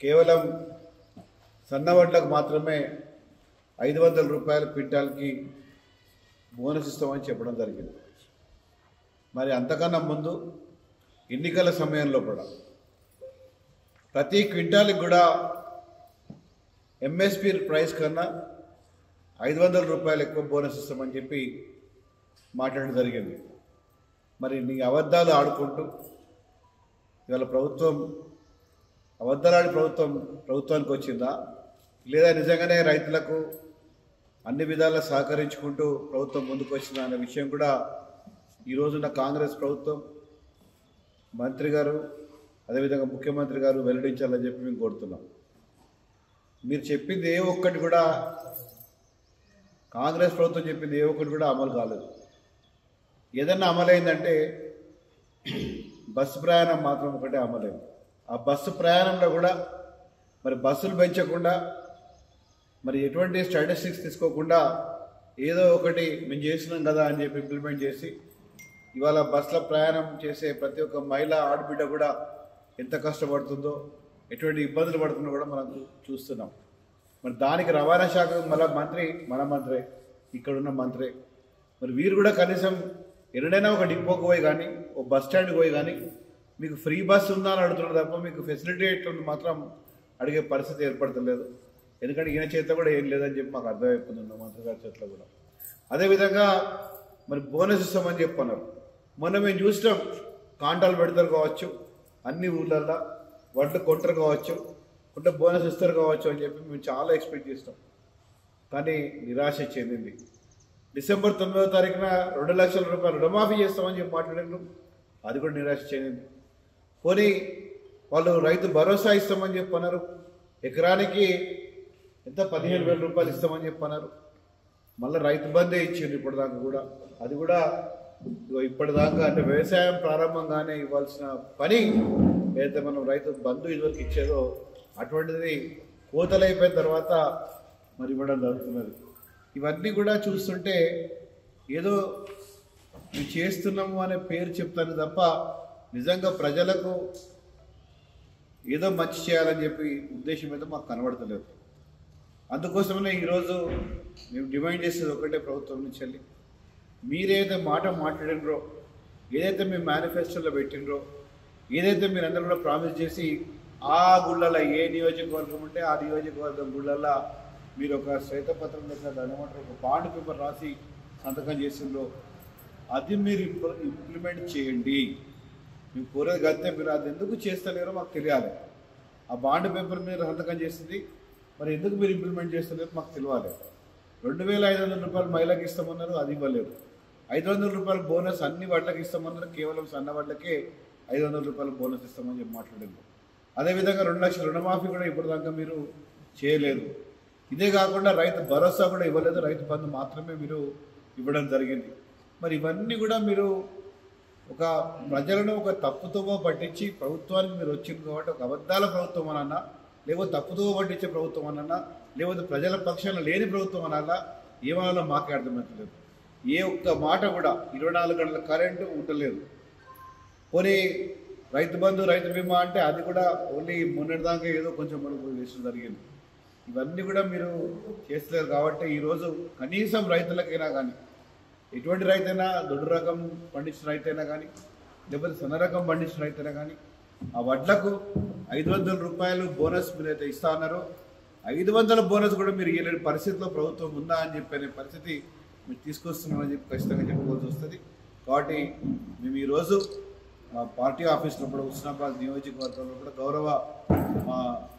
కేవలం సన్నవడ్లకు మాత్రమే ఐదు వందల రూపాయల క్వింటాల్కి బోనస్ ఇస్తామని చెప్పడం జరిగింది మరి అంతకన్నా ముందు ఎన్నికల సమయంలో కూడా ప్రతి క్వింటాల్కి కూడా ఎంఎస్పి ప్రైస్ కన్నా ఐదు వందల రూపాయలు ఎక్కువ బోనస్ ఇస్తామని చెప్పి మాట్లాడడం జరిగింది మరి నీ అబద్ధాలు ఆడుకుంటూ ఇవాళ ప్రభుత్వం అబద్ధాలాడి ప్రభుత్వం ప్రభుత్వానికి వచ్చిందా లేదా నిజంగానే రైతులకు అన్ని విధాలా సహకరించుకుంటూ ప్రభుత్వం ముందుకు వచ్చిందా అనే విషయం కూడా ఈ రోజున కాంగ్రెస్ ప్రభుత్వం మంత్రి గారు అదేవిధంగా ముఖ్యమంత్రి గారు వెల్లడించాలని చెప్పి మేము కోరుతున్నాం మీరు చెప్పింది ఏ ఒక్కటి కూడా కాంగ్రెస్ ప్రభుత్వం చెప్పింది ఏ ఒక్కటి కూడా అమలు కాలేదు ఏదన్నా అమలైందంటే బస్సు ప్రయాణం మాత్రం ఒకటే అమలైంది ఆ బస్సు ప్రయాణంలో కూడా మరి బస్సులు పెంచకుండా మరి ఎటువంటి స్టాటిస్టిక్స్ తీసుకోకుండా ఏదో ఒకటి మేము చేసినాం కదా అని చెప్పి ఇంప్లిమెంట్ చేసి ఇవాళ బస్సులో ప్రయాణం చేసే ప్రతి ఒక్క మహిళ ఆడబిడ్డ కూడా ఎంత కష్టపడుతుందో ఎటువంటి ఇబ్బందులు పడుతుందో కూడా మనం చూస్తున్నాం మరి దానికి రవాణా శాఖ మళ్ళా మంత్రి మన మంత్రే ఇక్కడున్న మంత్రే మరి వీరు కూడా కనీసం ఎన్నడైనా ఒక డిపోకి పోయి కానీ ఒక బస్ స్టాండ్కి పోయి కానీ మీకు ఫ్రీ బస్ ఉందా అని అడుగుతున్నారు తప్ప మీకు ఫెసిలిటీ ఎట్లుంది మాత్రం అడిగే పరిస్థితి ఏర్పడతలేదు ఎందుకంటే ఈయన చేత కూడా ఏం లేదని చెప్పి మాకు అర్థమైపోతుంది మంత్రి గారి చేతిలో కూడా అదేవిధంగా మరి బోనస్ ఇస్తామని చెప్పన్నారు మొన్న మేము చూసినాం కాంటాలు పెడతారు కావచ్చు అన్ని ఊళ్ళల్లో వడ్లు కొంటారు కావచ్చు కొంటే బోనస్ ఇస్తారు కావచ్చు అని చెప్పి మేము చాలా ఎక్స్పెక్ట్ చేస్తాం కానీ నిరాశ చెందింది డిసెంబర్ తొమ్మిదవ తారీఖున రెండు లక్షల రూపాయలు రుణమాఫీ చేస్తామని చెప్పి మాట్లాడారు అది కూడా నిరాశ చెందింది పోనీ వాళ్ళు రైతు భరోసా ఇస్తామని చెప్పి అన్నారు ఎకరానికి ఎంత పదిహేను వేల రూపాయలు ఇస్తామని చెప్పి అన్నారు మళ్ళీ రైతు బందే ఇచ్చిండ్రు ఇప్పటిదాకా కూడా అది కూడా ఇగో ఇప్పటిదాకా అంటే వ్యవసాయం ప్రారంభంగానే ఇవ్వాల్సిన పని ఏదైతే మనం రైతు బంధు ఇదివరకు ఇచ్చేదో అటువంటిది కోతలు అయిపోయిన తర్వాత మరి ఇవ్వడం జరుగుతున్నది ఇవన్నీ కూడా చూస్తుంటే ఏదో మేము చేస్తున్నాము అనే పేరు చెప్తాను తప్ప నిజంగా ప్రజలకు ఏదో మంచి చేయాలని చెప్పి ఉద్దేశం అయితే మాకు కనబడతలేదు అందుకోసమనే ఈరోజు మేము డిమాండ్ చేసేది ఒకటే ప్రభుత్వం నుంచి వెళ్ళి మీరేదైతే మాట మాట్లాడినరో ఏదైతే మీ మేనిఫెస్టోలో పెట్టినరో ఏదైతే మీరు అందరూ కూడా ప్రామిస్ చేసి ఆ గుళ్ళల్లో ఏ నియోజకవర్గం ఉంటే ఆ నియోజకవర్గం గుళ్ళల్లో మీరు ఒక శ్వేతపత్రం లెక్క దాని ఏమంటారు ఒక బాండ్ పేపర్ రాసి సంతకం చేసిండ్రో అది మీరు ఇంప్ల- ఇంప్లిమెంట్ చేయండి మీకు కోరేది గంతే మీరు అది ఎందుకు చేస్తలేరో మాకు తెలియాలి ఆ బాండ్ పేపర్ మీరు సంతకం చేసింది మరి ఎందుకు మీరు ఇంప్లిమెంట్ చేస్తలేరు మాకు తెలియాలి రెండు వేల ఐదు వందల రూపాయలు మహిళకి ఇస్తామన్నారు అది ఇవ్వలేదు ఐదు వందల రూపాయల బోనస్ అన్ని వడ్లకి ఇస్తామన్నారు కేవలం సన్న వడ్లకే ఐదు వందల రూపాయల బోనస్ ఇస్తామని చెప్పి మాట్లాడింది అదేవిధంగా రెండు లక్షల రుణమాఫీ కూడా ఇప్పటిదాకా మీరు చేయలేదు ఇదే కాకుండా రైతు భరోసా కూడా ఇవ్వలేదు రైతు బంధు మాత్రమే మీరు ఇవ్వడం జరిగింది మరి ఇవన్నీ కూడా మీరు ఒక ప్రజలను ఒక తప్పుతోవ పట్టించి ప్రభుత్వానికి మీరు వచ్చింది కాబట్టి ఒక అబద్ధాల ప్రభుత్వం అనన్నా లేకపోతే తప్పుతోవ పట్టించే ప్రభుత్వం అనన్నా లేకపోతే ప్రజల పక్షాన లేని ప్రభుత్వం అనాలా ఏమనాలో మాకే అర్థమవుతలేదు ఏ ఒక్క మాట కూడా ఇరవై నాలుగు గంటల కరెంటు ఉండలేదు పోనీ రైతు బంధు రైతు బీమా అంటే అది కూడా ఓన్లీ మొన్నటిదాకా ఏదో కొంచెం మనకు వేసడం జరిగింది ఇవన్నీ కూడా మీరు చేస్తలేరు కాబట్టి ఈరోజు కనీసం రైతులకైనా కానీ ఎటువంటి రైతైనా దొడ్డు రకం పండించిన రైతైనా కానీ లేకపోతే సన్న రకం పండించిన రైతైనా కానీ ఆ వడ్లకు ఐదు వందల రూపాయలు బోనస్ మీరు అయితే ఇస్తా అన్నారో ఐదు వందల బోనస్ కూడా మీరు ఇవ్వలేని పరిస్థితిలో ప్రభుత్వం ఉందా అని చెప్పనే పరిస్థితి మీరు తీసుకొస్తున్నామని చెప్పి ఖచ్చితంగా చెప్పుకోవాల్సి వస్తుంది కాబట్టి మేము ఈరోజు మా పార్టీ ఆఫీస్లో కూడా హుస్నాబాద్ నియోజకవర్గంలో కూడా గౌరవ మా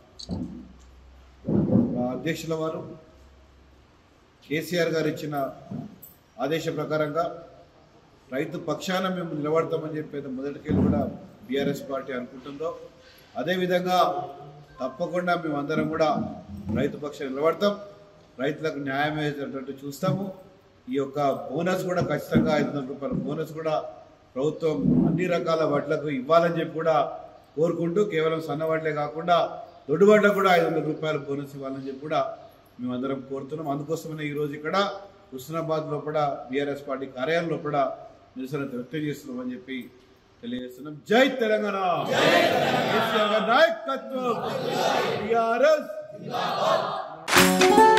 మా అధ్యక్షుల వారు కేసీఆర్ గారు ఇచ్చిన ఆదేశ ప్రకారంగా రైతు పక్షాన మేము నిలబడతామని చెప్పేది మొదటికెళ్ళి కూడా బీఆర్ఎస్ పార్టీ అనుకుంటుందో అదేవిధంగా తప్పకుండా మేమందరం కూడా రైతు పక్షాన నిలబడతాం రైతులకు న్యాయం అయ్యేటట్టు చూస్తాము ఈ యొక్క బోనస్ కూడా ఖచ్చితంగా ఐదు వందల రూపాయల బోనస్ కూడా ప్రభుత్వం అన్ని రకాల వడ్లకు ఇవ్వాలని చెప్పి కూడా కోరుకుంటూ కేవలం సన్న వడ్లే కాకుండా దొడ్డు వడ్లకు కూడా ఐదు వందల రూపాయల బోనస్ ఇవ్వాలని చెప్పి కూడా మేమందరం కోరుతున్నాం అందుకోసమనే ఈరోజు ఇక్కడ హుస్నాబాద్ లోపల బీఆర్ఎస్ పార్టీ కార్యాలయం లోపల నిరసన వ్యక్తం చేస్తున్నామని చెప్పి తెలియజేస్తున్నాం జై తెలంగాణ కేసీఆర్ గారి నాయకత్వం టిఆర్ఎస్